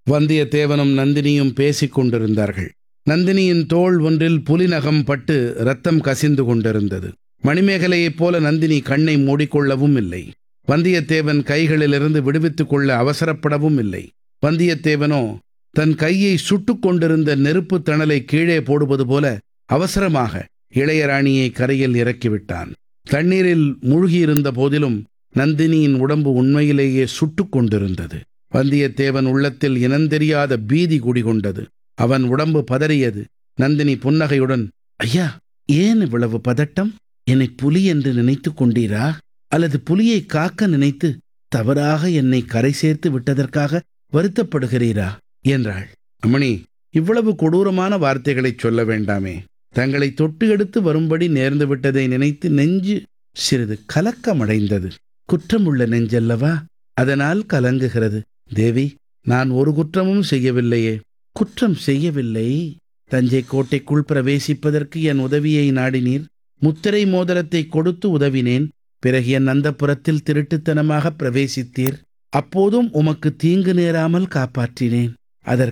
வந்தியத்தேவனும் நந்தினியும் பேசிக் கொண்டிருந்தார்கள் நந்தினியின் தோள் ஒன்றில் புலிநகம் பட்டு ரத்தம் கசிந்து கொண்டிருந்தது மணிமேகலையைப் போல நந்தினி கண்ணை மூடிக்கொள்ளவும் இல்லை வந்தியத்தேவன் கைகளிலிருந்து விடுவித்துக் கொள்ள அவசரப்படவும் இல்லை வந்தியத்தேவனோ தன் கையை சுட்டுக் கொண்டிருந்த நெருப்புத் தணலை கீழே போடுவது போல அவசரமாக இளையராணியை கரையில் இறக்கிவிட்டான் தண்ணீரில் மூழ்கியிருந்த போதிலும் நந்தினியின் உடம்பு உண்மையிலேயே சுட்டுக் கொண்டிருந்தது வந்தியத்தேவன் உள்ளத்தில் இனந்தெரியாத பீதி குடிகொண்டது அவன் உடம்பு பதறியது நந்தினி புன்னகையுடன் ஐயா ஏன் இவ்வளவு பதட்டம் என்னை புலி என்று நினைத்துக் கொண்டீரா அல்லது புலியை காக்க நினைத்து தவறாக என்னை கரை சேர்த்து விட்டதற்காக வருத்தப்படுகிறீரா என்றாள் அம்மணி இவ்வளவு கொடூரமான வார்த்தைகளைச் சொல்ல வேண்டாமே தங்களை தொட்டு எடுத்து வரும்படி நேர்ந்து விட்டதை நினைத்து நெஞ்சு சிறிது கலக்கமடைந்தது குற்றமுள்ள நெஞ்சல்லவா அதனால் கலங்குகிறது தேவி நான் ஒரு குற்றமும் செய்யவில்லையே குற்றம் செய்யவில்லை தஞ்சை கோட்டைக்குள் பிரவேசிப்பதற்கு என் உதவியை நாடினீர் முத்திரை மோதிரத்தை கொடுத்து உதவினேன் பிறகு என் அந்தப்புறத்தில் திருட்டுத்தனமாக பிரவேசித்தீர் அப்போதும் உமக்கு தீங்கு நேராமல் காப்பாற்றினேன் அதற்கு